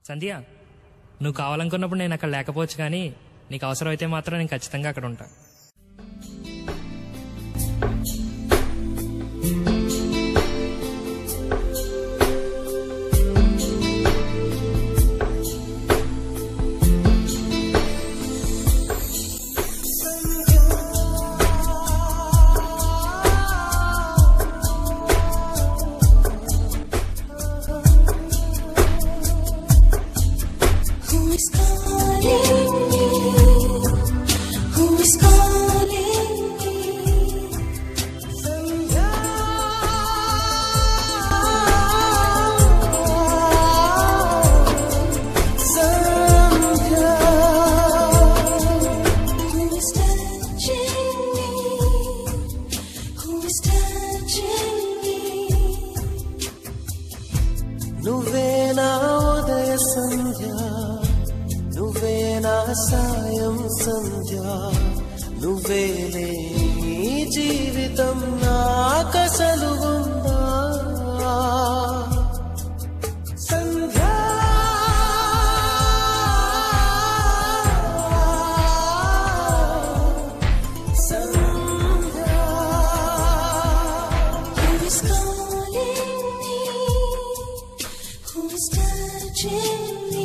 సంధ్య నువ్వు కావాలనుకున్నప్పుడు నేను అక్కడ లేకపోవచ్చు కానీ నీకు అవసరం అయితే మాత్రం నేను ఖచ్చితంగా అక్కడ ఉంటా Who is calling me? Who is calling me? Sandhya. Sandhya. Who is touching me? Who is touching me? నువ్వే నా ఉదయ సంధ్య నువ్వే నా సాయం సంధ్య నువ్వే లేని జీవితం నాకసలు ఉందా సంధ్య సంధ్య Who is calling me? Who is touching me?